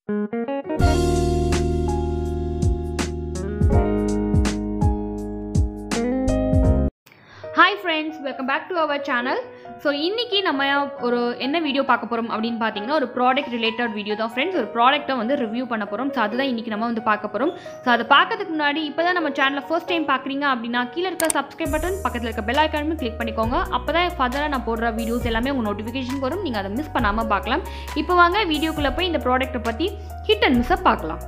hi friends welcome back to our channel so இன்றைக்கி நம்ம ஒரு என்ன வீடியோ பார்க்க போகிறோம் அப்படின்னு பார்த்தீங்கன்னா ஒரு ப்ராடக்ட் ரிலேட்டட் வீடியோ தான் ஃப்ரெண்ட்ஸ் ஒரு ப்ராடக்ட்டை வந்து ரிவ்யூ பண்ண போகிறோம் ஸோ அதுதான் இன்றைக்கி நம்ம வந்து பார்க்க போகிறோம் ஸோ அதை பார்க்கறதுக்கு முன்னாடி இப்போ தான் நம்ம சேனலை ஃபர்ஸ்ட் டைம் பார்க்குறீங்க அப்படின்னா கீழே இருக்க சப்ஸ்கிரைப் பட்டன் பக்கத்தில் இருக்க பெல் ஐக்கானுமே கிளிக் பண்ணிக்கோங்க அப்போ தான் ஃபர்தராக நான் போடுற வீடியோஸ் எல்லாமே உங்கள் நோட்டிஃபிகேஷன் வரும் நீங்கள் அதை மிஸ் பண்ணாமல் பார்க்கலாம் இப்போ வாங்க வீடியோக்குள்ளே போய் இந்த ப்ராடக்ட்டை பற்றி ஹிட் அண்ட் மிஸ்ஸை பார்க்கலாம்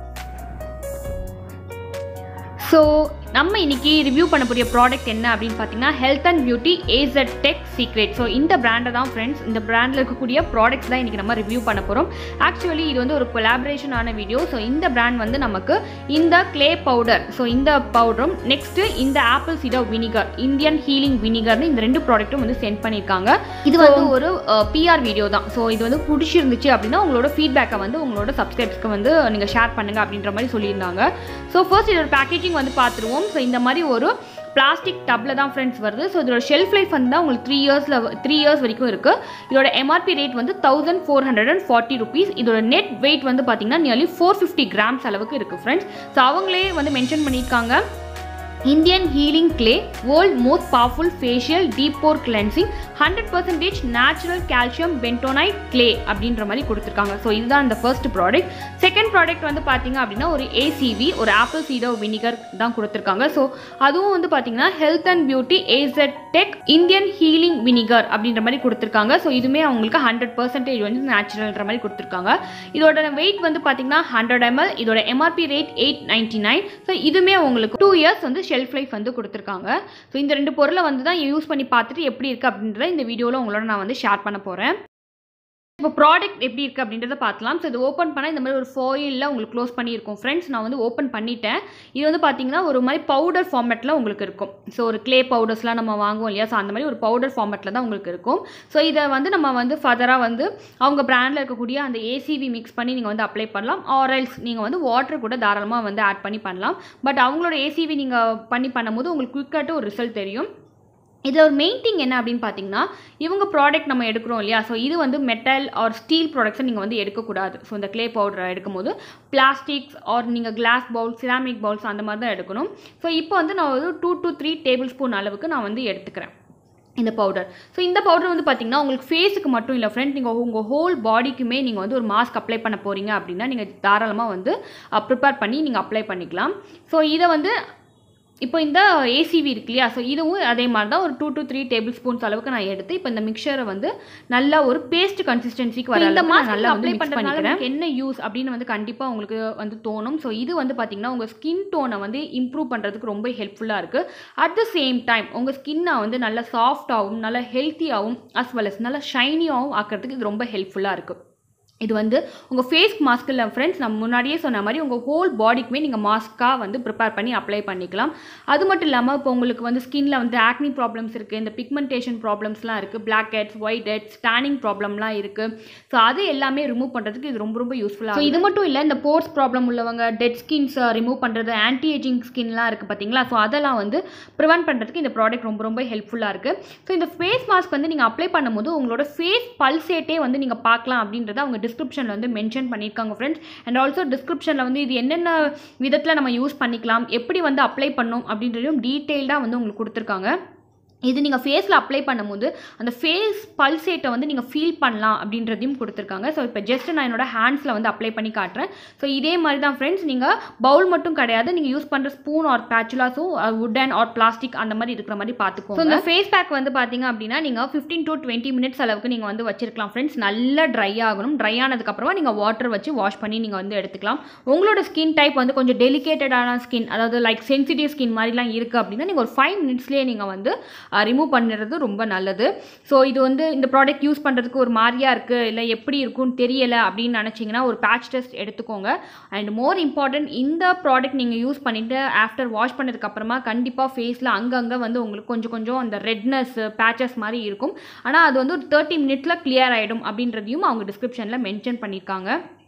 ஸோ நம்ம இன்னைக்கு ரிவ்யூ பண்ணக்கூடிய ப்ராடக்ட் என்ன அப்படின்னு பார்த்தீங்கன்னா health and beauty Aztec secret so இந்த பிராண்டை தான் ஃப்ரெண்ட்ஸ் இந்த பிராண்டில் இருக்கக்கூடிய ப்ராடக்ட்ஸ் தான் இன்றைக்கி நம்ம ரிவ்யூ பண்ண போகிறோம் ஆக்சுவலி இது வந்து ஒரு கொலாபரேஷன் ஆன வீடியோ ஸோ இந்த பிராண்ட் வந்து நமக்கு இந்த க்ளே பவுடர் ஸோ இந்த பவுடரும் நெக்ஸ்ட்டு இந்த apple cider vinegar Indian healing வினிகர்னு இந்த ரெண்டு ப்ராடக்ட்டும் வந்து சென்ட் பண்ணியிருக்காங்க இது வந்து ஒரு பிஆர் வீடியோ தான் ஸோ இது வந்து பிடிச்சிருந்துச்சு அப்படின்னா உங்களோட ஃபீட்பேக்கை வந்து உங்களோட சப்ஸ்கிரைப்ஸ்க்கு வந்து நீங்கள் ஷேர் பண்ணுங்க அப்படின்ற மாதிரி சொல்லியிருந்தாங்க ஸோ ஃபர்ஸ்ட் இதோட பேக்கேஜிங் வந்து பார்த்துருவோம் ஸோ இந்த மாதிரி ஒரு பிளாஸ்டிக் டப்பில் தான் ஃப்ரெண்ட்ஸ் வருது ஸோ இதோட ஷெல்ஃப் லைஃப் வந்து தான் உங்களுக்கு த்ரீ இயர்ஸில் த்ரீ இயர்ஸ் வரைக்கும் இருக்குது இதோட எம்ஆர்பி ரேட் வந்து thousand four hundred and forty rupees இதோட நெட் வெயிட் வந்து பார்த்தீங்கன்னா நியர்லி ஃபோர் ஃபிஃப்டி கிராம்ஸ் அளவுக்கு இருக்குது ஃப்ரெண்ட்ஸ் ஸோ அவங்களே வந்து மென்ஷன் பண்ணியிருக்காங்க Indian healing clay world most powerful facial deep pore cleansing hundred percentage natural calcium bentonite clay அப்படின்ற மாதிரி கொடுத்துருக்காங்க ஸோ இதுதான் இந்த ஃபர்ஸ்ட் ப்ராடக்ட் செகண்ட் ப்ராடக்ட் வந்து பார்த்தீங்க அப்படின்னா ஒரு ஏசிவி ஒரு ஆப்பிள் சீடோ வினிகர் தான் கொடுத்துருக்காங்க ஸோ அதுவும் வந்து பார்த்தீங்கன்னா health and beauty Aztec Indian healing vinegar அப்படின்ற மாதிரி கொடுத்துருக்காங்க ஸோ இதுவுமே அவங்களுக்கு ஹண்ட்ரட் பர்சன்டேஜ் வந்து நேச்சுரல்ன்ற மாதிரி கொடுத்துருக்காங்க இதோட வெயிட் வந்து பார்த்தீங்கன்னா ஹண்ட்ரட் எம்எல் இதோட MRP rate eight ninety nine so இதுவுமே உங்களுக்கு டூ இயர்ஸ் வந்து ஷெல்ஃப் லைஃப் வந்து கொடுத்துருக்காங்க ஸோ இந்த ரெண்டு பொருளை வந்து தான் யூஸ் பண்ணி பார்த்துட்டு எப்படி இருக்குது அப்படின்றத இந்த வீடியோவில் உங்களோட நான் வந்து ஷேர் பண்ண போகிறேன் இப்போ ப்ராடக்ட் எப்படி இருக்குது அப்படின்றத பார்க்கலாம் ஸோ இது ஓப்பன் பண்ணால் இந்த மாதிரி ஒரு ஃபாயிலில் உங்களுக்கு க்ளோஸ் பண்ணியிருக்கோம் ஃப்ரெண்ட்ஸ் நான் வந்து ஓப்பன் பண்ணிட்டேன் இது வந்து பார்த்தீங்கன்னா ஒரு மாதிரி பவுடர் ஃபார்மேட்டில் உங்களுக்கு இருக்கும் ஸோ ஒரு க்ளே பவுடர்ஸ்லாம் நம்ம வாங்குவோம் இல்லையா ஸோ அந்த மாதிரி ஒரு பவுடர் ஃபார்மேட்டில் தான் உங்களுக்கு இருக்கும் ஸோ இதை வந்து நம்ம வந்து ஃபர்தராக வந்து அவங்க பிராண்டில் இருக்கக்கூடிய அந்த ஏசிவி மிக்ஸ் பண்ணி நீங்கள் வந்து அப்ளை பண்ணலாம் ஆரல்ஸ் நீங்கள் வந்து வாட்டர் கூட தாராளமாக வந்து ஆட் பண்ணி பண்ணலாம் பட் அவங்களோட ஏசிவி நீங்கள் பண்ணி பண்ணும்போது உங்களுக்கு குயிக்காட்டு ஒரு ரிசல்ட் தெரியும் இதில் ஒரு மெயின் திங் என்ன அப்படின்னு பார்த்தீங்கன்னா இவங்க ப்ராடக்ட் நம்ம எடுக்கிறோம் இல்லையா ஸோ இது வந்து மெட்டல் ஆர் ஸ்டீல் ப்ராடக்ட்ஸை நீங்கள் வந்து எடுக்கக்கூடாது ஸோ இந்த க்ளே பவுடரை எடுக்கும்போது பிளாஸ்டிக்ஸ் ஆர் நீங்கள் கிளாஸ் பவுல் சிராமிக் பவுல்ஸ் அந்த மாதிரி தான் எடுக்கணும் ஸோ இப்போ வந்து நான் வந்து two to three tablespoon அளவுக்கு நான் வந்து எடுத்துக்கிறேன் இந்த பவுடர் ஸோ இந்த பவுடர் வந்து பார்த்தீங்கன்னா உங்களுக்கு ஃபேஸுக்கு மட்டும் இல்லை ஃப்ரெண்ட் நீங்கள் உங்கள் ஹோல் பாடிக்குமே நீங்கள் வந்து ஒரு மாஸ்க் அப்ளை பண்ண போகிறீங்க அப்படின்னா நீங்கள் தாராளமாக வந்து ப்ரிப்பேர் பண்ணி நீங்கள் அப்ளை பண்ணிக்கலாம் ஸோ இதை வந்து இப்போ இந்த ஏசிவி இருக்கு இல்லையா ஸோ இதுவும் அதே மாதிரி தான் ஒரு two to three tablespoons அளவுக்கு நான் எடுத்து இப்போ இந்த மிக்சரை வந்து நல்லா ஒரு பேஸ்ட் கன்சிஸ்டன்சிக்கு வர இந்த மாஸ்க் நல்லா அப்ளை பண்ணுறதுனால என்ன யூஸ் அப்படின்னு வந்து கண்டிப்பாக உங்களுக்கு வந்து தோணும் ஸோ இது வந்து பார்த்திங்கன்னா உங்கள் ஸ்கின் டோனை வந்து இம்ப்ரூவ் பண்ணுறதுக்கு ரொம்ப ஹெல்ப்ஃபுல்லாக இருக்குது அட் த சேம் டைம் உங்கள் ஸ்கின்னை வந்து நல்லா சாஃப்டாகவும் நல்லா ஹெல்த்தியாகவும் அஸ் வெல் அஸ் நல்லா ஷைனியாகவும் ஆக்கிறதுக்கு இது ரொம்ப ஹெல்ப்ஃபுல்லாக இருக்குது இது வந்து உங்கள் ஃபேஸ் மாஸ்க் இல்லை ஃப்ரெண்ட்ஸ் நம்ம முன்னாடியே சொன்ன மாதிரி உங்கள் ஹோல் பாடிக்குமே நீங்கள் மாஸ்க்காக வந்து ப்ரிப்பேர் பண்ணி அப்ளை பண்ணிக்கலாம் அது மட்டும் இல்லாமல் இப்போ உங்களுக்கு வந்து ஸ்கின்ல வந்து ஆக்னி ப்ராப்ளம்ஸ் இருக்குது இந்த பிக்மெண்டேஷன் ப்ராப்ளம்ஸ்லாம் இருக்குது blackheads whiteheads tanning ப்ராப்ளம்லாம் இருக்குது ஸோ அது எல்லாமே ரிமூவ் பண்ணுறதுக்கு இது ரொம்ப ரொம்ப யூஸ்ஃபுல்லாக ஸோ இது மட்டும் இல்லை இந்த போர்ஸ் ப்ராப்ளம் உள்ளவங்க டெட் ஸ்கின்ஸை ரிமூவ் பண்ணுறது ஆன்டி ஏஜிங் ஸ்கின்லாம் இருக்குது பார்த்தீங்களா ஸோ அதெல்லாம் வந்து ப்ரிவென்ட் பண்ணுறதுக்கு இந்த ப்ராடக்ட் ரொம்ப ரொம்ப ஹெல்ப்ஃபுல்லாக இருக்குது ஸோ இந்த ஃபேஸ் மாஸ்க் வந்து நீங்கள் அப்ளை பண்ணும்போது உங்களோட ஃபேஸ் பல்சேட்டே வந்து நீங்கள் பார்க்கலாம் அப்படின்றத அவங்க டிஸ்கிரிப்ஷனில் வந்து மென்ஷன் பண்ணியிருக்காங்க ஃப்ரெண்ட்ஸ் அண்ட் ஆல்சோ டிஸ்கிரிப்ஷனில் வந்து இது என்னென்ன விதத்தில் நம்ம யூஸ் பண்ணிக்கலாம் எப்படி வந்து அப்ளை பண்ணணும் அப்படின்றதையும் டீட்டெயில்டாக வந்து உங்களுக்கு கொடுத்துருக்காங்க இது நீங்கள் ஃபேஸில் அப்ளை பண்ணும்போது அந்த ஃபேஸ் பல்சேட்டை வந்து நீங்கள் ஃபீல் பண்ணலாம் அப்படின்றதையும் கொடுத்துருக்காங்க ஸோ இப்போ ஜஸ்ட் நான் என்னோட ஹேண்ட்ஸில் வந்து அப்ளை பண்ணி காட்டுறேன் ஸோ இதே மாதிரி தான் ஃப்ரெண்ட்ஸ் நீங்கள் பவுல் மட்டும் கிடையாது நீங்கள் யூஸ் பண்ணுற ஸ்பூன் ஆர் பேச்சுலாஸும் உட்டன் ஆர் பிளாஸ்டிக் அந்த மாதிரி இருக்கிற மாதிரி பார்த்துக்கோங்க ஸோ இந்த ஃபேஸ் பேக் வந்து பார்த்தீங்க அப்படின்னா நீங்கள் ஃபிஃப்டீன் டு டுவெண்ட்டி மினிட்ஸ் அளவுக்கு நீங்கள் வந்து வச்சிருக்கலாம் ஃப்ரெண்ட்ஸ் நல்லா ட்ரை ஆகணும் ட்ரை ஆனதுக்கப்புறமா நீங்கள் வாட்டர் வச்சு வாஷ் பண்ணி நீங்கள் வந்து எடுத்துக்கலாம் உங்களோட ஸ்கின் டைப் வந்து கொஞ்சம் டெலிகேட்டடான ஸ்கின் அதாவது லைக் சென்சிட்டிவ் ஸ்கின் மாதிரிலாம் இருக்குது அப்படின்னா நீங்கள் ஒரு ஃபைவ் மினிட்ஸ்லேயே நீங்கள் வந்து ரிமூவ் பண்ணுறது ரொம்ப நல்லது ஸோ இது வந்து இந்த ப்ராடக்ட் யூஸ் பண்ணுறதுக்கு ஒரு மாதிரியாக இருக்குது இல்லை எப்படி இருக்கும்னு தெரியலை அப்படின்னு நினச்சிங்கன்னா ஒரு பேட்ச் டெஸ்ட் எடுத்துக்கோங்க அண்ட் மோர் இம்பார்ட்டன்ட் இந்த ப்ராடக்ட் நீங்கள் யூஸ் பண்ணிவிட்டு ஆஃப்டர் வாஷ் பண்ணதுக்கப்புறமா கண்டிப்பாக ஃபேஸில் அங்கங்கே வந்து உங்களுக்கு கொஞ்சம் கொஞ்சம் அந்த ரெட்னஸ் பேச்சஸ் மாதிரி இருக்கும் ஆனால் அது வந்து ஒரு தேர்ட்டி மினிட்ஸில் கிளியர் ஆகிடும் அப்படின்றதையும் அவங்க டிஸ்கிரிப்ஷனில் மென்ஷன் பண்ணியிருக்காங்க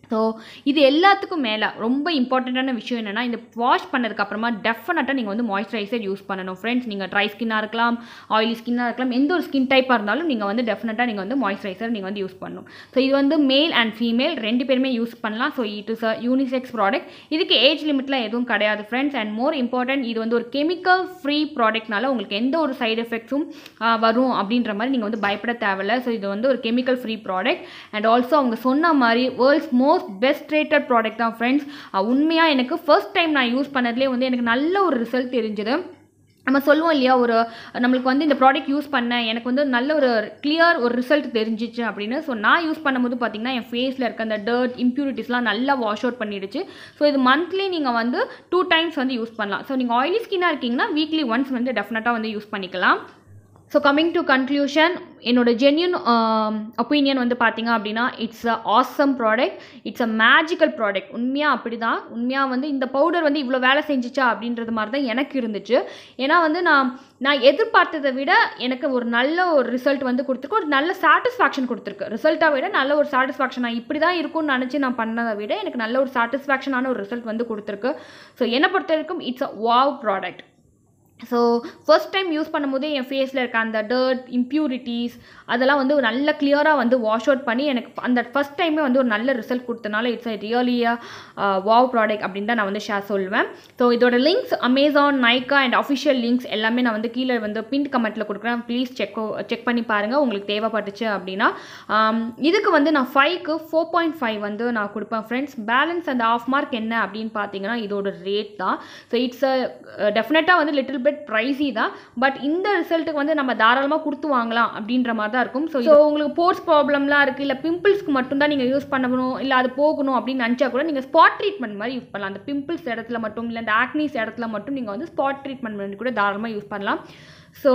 ஸோ இது எல்லாத்துக்கும் மேலே ரொம்ப இம்பார்ட்டண்ட்டான விஷயம் என்னென்னா இந்த வாஷ் பண்ணதுக்கப்புறமா டெஃபினட்டாக நீங்கள் வந்து மாய்ஸ்சரைசர் யூஸ் பண்ணணும் ஃப்ரெண்ட்ஸ் நீங்கள் ட்ரை ஸ்கின்னாக இருக்கலாம் ஆயிலி ஸ்கின்னாக இருக்கலாம் எந்த ஒரு ஸ்கின் டைப்பாக இருந்தாலும் நீங்கள் வந்து டெஃபினட்டாக நீங்கள் வந்து மாய்ஸ்சரைசர் நீங்கள் வந்து யூஸ் பண்ணணும் ஸோ இது வந்து மேல் அண்ட் ஃபீமேல் ரெண்டு பேருமே யூஸ் பண்ணலாம் so it is a unisex product இதுக்கு ஏஜ் லிமிட்லாம் எதுவும் கிடையாது ஃப்ரெண்ட்ஸ் அண்ட் மோர் இம்பார்ட்டன்ட் இது வந்து ஒரு கெமிக்கல் ஃப்ரீ ப்ராடக்ட்னால உங்களுக்கு எந்த ஒரு சைடு எஃபெக்ட்ஸும் வரும் அப்படின்ற மாதிரி நீங்கள் வந்து பயப்பட தேவையில்ல ஸோ இது வந்து ஒரு chemical free product and also அவங்க சொன்ன மாதிரி world's most best rated product தான் ஃப்ரெண்ட்ஸ் உண்மையாக எனக்கு ஃபர்ஸ்ட் டைம் நான் யூஸ் பண்ணதுலேயே வந்து எனக்கு நல்ல ஒரு ரிசல்ட் தெரிஞ்சுது நம்ம சொல்லுவோம் இல்லையா ஒரு நம்மளுக்கு வந்து இந்த ப்ராடக்ட் யூஸ் பண்ணேன் எனக்கு வந்து நல்ல ஒரு கிளியர் ஒரு ரிசல்ட் தெரிஞ்சிச்சு அப்படின்னு ஸோ நான் யூஸ் பண்ணும்போது பார்த்தீங்கன்னா என் ஃபேஸில் இருக்க அந்த டர்ட் இம்ப்யூரிட்டிஸ்லாம் நல்லா வாஷ் அவுட் பண்ணிடுச்சு ஸோ இது மந்த்லி நீங்கள் வந்து டூ டைம்ஸ் வந்து யூஸ் பண்ணலாம் ஸோ நீங்கள் ஆயிலி ஸ்கின்னாக இருக்கீங்கன்னா வீக்லி ஒன்ஸ் வந்து டெஃபினட்டாக வந்து யூஸ் பண்ணிக்கலாம் ஸோ கம்மிங் டு கன்க்ளூஷன் என்னோட ஜென்யூன் ஒப்பீனியன் வந்து பார்த்தீங்க அப்படின்னா it's a awesome product it's a magical product உண்மையாக அப்படி தான் உண்மையாக வந்து இந்த பவுடர் வந்து இவ்வளோ வேலை செஞ்சுச்சா அப்படின்றது மாதிரி தான் எனக்கு இருந்துச்சு ஏன்னா வந்து நான் நான் எதிர்பார்த்ததை விட எனக்கு ஒரு நல்ல ஒரு ரிசல்ட் வந்து கொடுத்துருக்கு ஒரு நல்ல சாட்டிஸ்ஃபேக்ஷன் கொடுத்துருக்கு ரிசல்ட்டை விட நல்ல ஒரு சாட்டிஸ்ஃபேக்ஷன் நான் இப்படி தான் இருக்கும்னு நினச்சி நான் பண்ணதை விட எனக்கு நல்ல ஒரு சாட்டிஸ்ஃபேக்ஷனான ஒரு ரிசல்ட் வந்து கொடுத்துருக்கு ஸோ என்னை பொறுத்த வரைக்கும் it's a wow product so first time use பண்ணும்போதே என் ஃபேஸில் இருக்க அந்த டர்ட் இம்ப்யூரிட்டிஸ் அதெல்லாம் வந்து நல்ல கிளியராக வந்து வாஷ் அவுட் பண்ணி எனக்கு அந்த ஃபஸ்ட் டைமே வந்து ஒரு நல்ல ரிசல்ட் கொடுத்தனால இட்ஸ் ரியலியாக வாவ் ப்ராடக்ட் அப்படின்னு தான் நான் வந்து ஷேர் சொல்லுவேன் ஸோ இதோட links Amazon Nykaa and official links எல்லாமே நான் வந்து கீழே வந்து பின் கமெண்ட்டில் கொடுக்குறேன் ப்ளீஸ் செக் செக் பண்ணி பாருங்கள் உங்களுக்கு தேவைப்பட்டுச்சு அப்படின்னா இதுக்கு வந்து நான் ஃபைவ்க்கு ஃபோர் பாயிண்ட் ஃபைவ் வந்து நான் கொடுப்பேன் ஃப்ரெண்ட்ஸ் பேலன்ஸ் அந்த ஆஃப் மார்க் என்ன அப்படின்னு பார்த்தீங்கன்னா இதோட ரேட் தான் ஸோ இட்ஸ் டெஃபினட்டாக வந்து லிட்டில் பிட் ப்ரைஸி தான் பட் இந்த ரிசல்ட்டுக்கு வந்து நம்ம தாராளமாக கொடுத்து வாங்கலாம் அப்படின்ற மாதிரி தான் இருக்கும் ஸோ ஸோ உங்களுக்கு போர்ட்ஸ் ப்ராப்ளம்லாம் இருக்குது இல்லை பிம்பிள்ஸ்க்கு மட்டும்தான் நீங்கள் யூஸ் பண்ணணும் இல்லை அது போகணும் அப்படின்னு நினச்சா கூட நீங்கள் ஸ்பாட் ட்ரீட்மெண்ட் மாதிரி யூஸ் பண்ணலாம் அந்த பிம்பிள்ஸ் இடத்துல மட்டும் இல்லை அந்த ஆக்னிஸ் இடத்துல மட்டும் நீங்கள் வந்து ஸ்பாட் ட்ரீட்மெண்ட் பண்ணி கூட தாராளமாக யூஸ் பண்ணலாம் ஸோ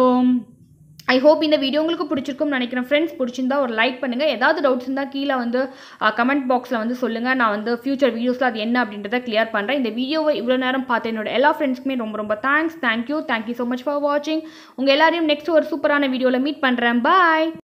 ஐ ஹோப் இந்த வீடியோ உங்களுக்கு பிடிச்சிருக்கும்னு நினைக்கிறேன் ஃப்ரெண்ட்ஸ் பிடிச்சிருந்தா ஒரு லைக் பண்ணுங்கள் ஏதாவது டவுட்ஸ் இருந்தால் கீழே வந்து கமெண்ட் பாக்ஸில் வந்து சொல்லுங்கள் நான் வந்து ஃபியூச்சர் வீடியோஸில் அது என்ன அப்படின்றத கிளியர் பண்ணுறேன் இந்த வீடியோவை இவ்வளோ நேரம் பார்த்து என்னோட எல்லா ஃப்ரெண்ட்ஸ்க்குமே ரொம்ப ரொம்ப thanks thank you thank you so much for வாட்சிங் உங்கள் எல்லாரையும் நெக்ஸ்ட் ஒரு சூப்பரான வீடியோவில் மீட் பண்ணுறேன் பாய்